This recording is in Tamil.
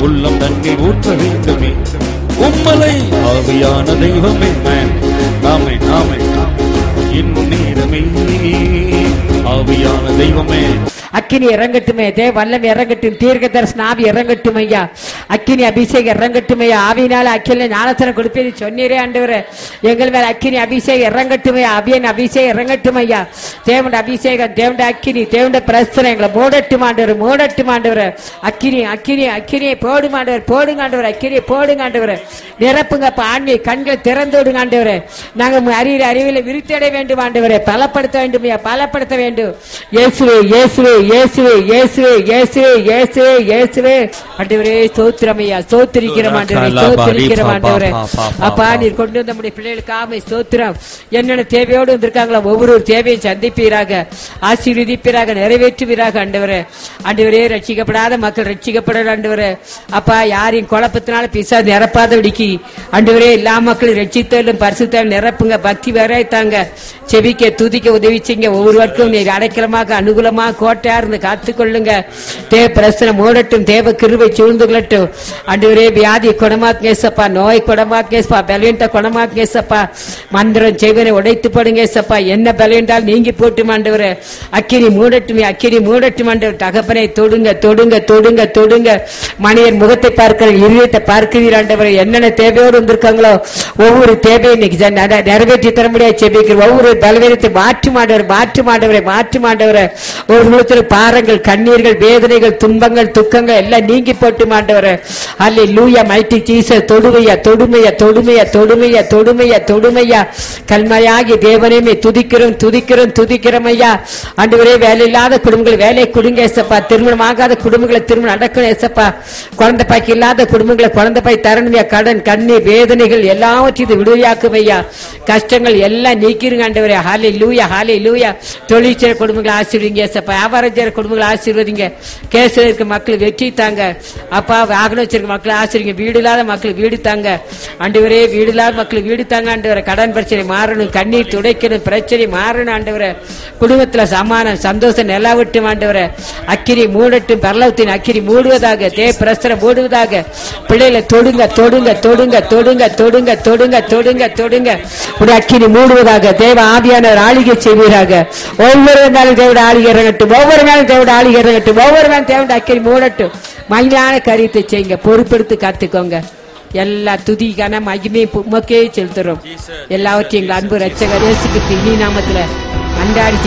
உள்ளம் தண்ணீர் ஊற்ற வேண்டுமே உம்மலை ஆவியான தெய்வமே ஆமே ஆமே இந்நேரமே ஆவியான தெய்வமே அக்கினி இறங்கட்டுமே தே வல்லம் இறங்கட்டும் தீர்க்க தரிசன ஆவி இறங்கட்டும் ஐயா அக்கினி அபிஷேகம் இறங்கட்டும் ஐயா ஆவினால அக்கில ஞானத்தனம் கொடுப்பேன் சொன்னீரே ஆண்டவரே எங்கள் மேல அக்கினி அபிஷேகம் இறங்கட்டுமே அபியன் அபிஷேகம் இறங்கட்டும் ஐயா தேவண்ட அபிஷேகம் தேவண்ட அக்கினி தேவண்ட பிரஸ்தனம் எங்களை மூடட்டும் ஆண்டவர் மூடட்டும் ஆண்டவர் அக்கினி அக்கினி அக்கினியை போடும் ஆண்டவர் போடுங்க ஆண்டவர் அக்கினியை போடுங்க ஆண்டவர் நிரப்புங்க ஆண்மை கண்களை திறந்து விடுங்க ஆண்டவர் நாங்க அறிவியல் அறிவியல விருத்தடைய வேண்டும் ஆண்டவரே பலப்படுத்த வேண்டும் ஐயா பலப்படுத்த வேண்டும் இயேசுவே இயேசுவே இயேசுவே இயேசுவே இயேசுவே இயேசுவே இயேசுவே ஆண்டவரே ஸ்தோத்திரம் ஐயா ஸ்தோத்திரிக்கிறோம் ஆண்டவரே ஸ்தோத்திரிக்கிறோம் ஆண்டவரே அப்பா நீர் கொண்டு வந்த நம்முடைய பிள்ளைகளுக்காக ஸ்தோத்திரம் என்னென்ன தேவையோடு வந்திருக்காங்களோ ஒவ்வொரு தேவையும் சந்திப்பீராக ஆசீர்வதிப்பீராக நிறைவேற்றுவீராக ஆண்டவரே ஆண்டவரே ரட்சிக்கப்படாத மக்கள் ரட்சிக்கப்பட ஆண்டவரே அப்பா யாரையும் குழப்பத்தினால பிசா நிரப்பாத விடிக்கி ஆண்டவரே எல்லா மக்களும் ரட்சித்தாலும் பரிசுத்தாலும் நிரப்புங்க பக்தி வரைத்தாங்க செபிக்க துதிக்க உதவி செய்யுங்க ஒவ்வொருவருக்கும் நீர் அடைக்கலமாக அனுகூலமாக கோட்டையா இருந்து காத்துக்கொள்ளுங்க தேவ பிரசனம் மூடட்டும் தேவ கிருவை சூழ்ந்து கொள்ளட்டும் ஆண்டவரே வியாதி குணமாக்கேசப்பா நோய் குணமாக்கேசப்பா பலவீனத்தை குணமாக்கேசப்பா மந்திரம் செய்வனை உடைத்து போடுங்க ஏசப்பா என்ன பலவீனால் நீங்கி போட்டும் ஆண்டவரே அக்கினி மூடட்டும் அக்கினி மூடட்டும் ஆண்டவர் தகப்பனை தொடுங்க தொடுங்க தொடுங்க தொடுங்க மனிதர் முகத்தை பார்க்கிற இருதயத்தை பார்க்கிறீர் ஆண்டவரை என்னென்ன தேவையோடு வந்திருக்காங்களோ ஒவ்வொரு தேவையும் இன்னைக்கு ஜ- நட- நிறைவேற்றி தர முடியாது செபிக்கிற ஒவ்வொரு பலவீனத்தை மாற்று மாண்டவர் மாற்று மாண்டவரை மாற்று மாண்டவரை ஒரு முகத்தில் பாரங்கள் கண்ணீர்கள் வேதனைகள் துன்பங்கள் துக்கங்கள் எல்லாம் நீங்கி போட்டு மாண்டவரை அல்ல லூயா மைட்டி சீச தொடுமையா தொடுமையா தொடுமையா தொடுமையா தொடுமையா தொடுமையா கல்மையாகி தேவனையுமே துதிக்கிறோம் துதிக்கிறோம் துதிக்கிறோம் ஐயா ஆண்டவரே வேலை இல்லாத குடும்பங்கள் வேலை கொடுங்க ஏசப்பா திருமணம் ஆகாத குடும்பங்களை திருமணம் நடக்கணும் ஏசப்பா குழந்தை பாய்க்கு இல்லாத குடும்பங்களை குழந்தை பாய் தரணுமையா கடன் கண்ணீர் வேதனைகள் எல்லாவற்றையும் இது விடுதலையாக்கும் ஐயா கஷ்டங்கள் எல்லாம் நீக்கிருங்க ஆண்டவரே ஹாலே லூயா ஹாலே லூயா தொழில் செய்யற குடும்பங்களை ஆசீர்வதிங்க ஏசப்பா வியாபாரம் செய்யற குடும்பங்களை ஆசீர்வதிங்க கேஸ்ல இருக்க மக்கள் வெற்றி தாங்க அப்பா வாகனம் வச்சிருக்க மக்களை ஆசிரிங்க வீடு இல்லாத மக்கள் வீடு தாங்க ஆண்டவரே வீடு இல்லாத மக்கள் வீடு தாங்க ஆண்டவரே கடன் பிரச்சனை மாறணும் கண்ணீர் துடைக்கணும் பிரச்சனை மாறணும் ஆண்டவரே குடும்பத்துல சமானம் சந்தோஷம் நிலவட்டும் ஆண்டவரே அக்கிரி மூடட்டும் பரலவத்தின் அக்கிரி மூடுவதாக தே பிரஸ்தரம் மூடுவதாக பிள்ளைகளை தொடுங்க தொடுங்க தொடுங்க தொடுங்க தொடுங்க தொடுங்க தொடுங்க தொடுங்க ஒரு அக்கினி மூடுவதாக தேவ ஆவியானவர் ஆளிகை செய்வீராக ஒவ்வொரு நாளும் தேவோட ஆளிகை இறங்கட்டும் ஒவ்வொரு நாளும் தேவோட ஆளிகை இறங்கட்டும் ஒவ்வொரு நாளும் தேவோட அக்கினி மூடட்டும் மகிழான காரியத்தை செய்யுங்க பொறுப்பெடுத்து காத்துக்கோங்க எல்லா துதிக்கான மகிமை உமக்கே செலுத்துறோம் எல்லாவற்றையும் எங்கள் அன்பு ரட்சகர் இயேசுக்கு இனி நாமத்துல அன்றாடி